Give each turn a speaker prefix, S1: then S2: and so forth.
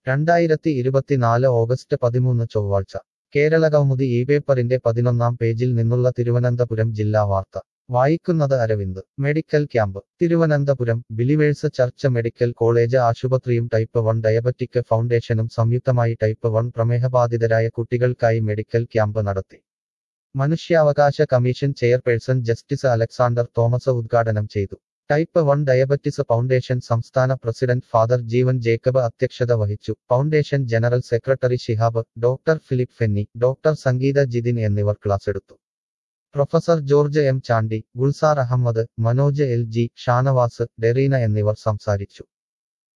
S1: രണ്ടായിരത്തി ഇരുപത്തിനാല് ഓഗസ്റ്റ് പതിമൂന്ന് ചൊവ്വാഴ്ച കേരളകൗമുദി ഈ പേപ്പറിന്റെ പതിനൊന്നാം പേജിൽ നിന്നുള്ള തിരുവനന്തപുരം ജില്ലാ വാർത്ത വായിക്കുന്നത് Aravind medical camp Thiruvananthapuram Believers Church medical college ആശുപത്രിയും ടൈപ്പ് വൺ ഡയബറ്റിക് ഫൗണ്ടേഷനും സംയുക്തമായി ടൈപ്പ് വൺ പ്രമേഹബാധിതരായ കുട്ടികൾക്കായി മെഡിക്കൽ ക്യാമ്പ് നടത്തി മനുഷ്യാവകാശ commission chairperson justice Alexander Thomas ഉദ്ഘാടനം ചെയ്തു ടൈപ്പ് വൺ ഡയബറ്റിസ് ഫൗണ്ടേഷൻ സംസ്ഥാന പ്രസിഡന്റ് ഫാദർ ജീവൻ ജേക്കബ് അധ്യക്ഷത വഹിച്ചു foundation general secretary Shihab doctor Philip Fenny doctor Sangeetha Jithin എന്നിവർ ക്ലാസ് എടുത്തു professor George M Chandy Gulzar Ahmed Manoj L G Shanavas Dereena എന്നിവർ സംസാരിച്ചു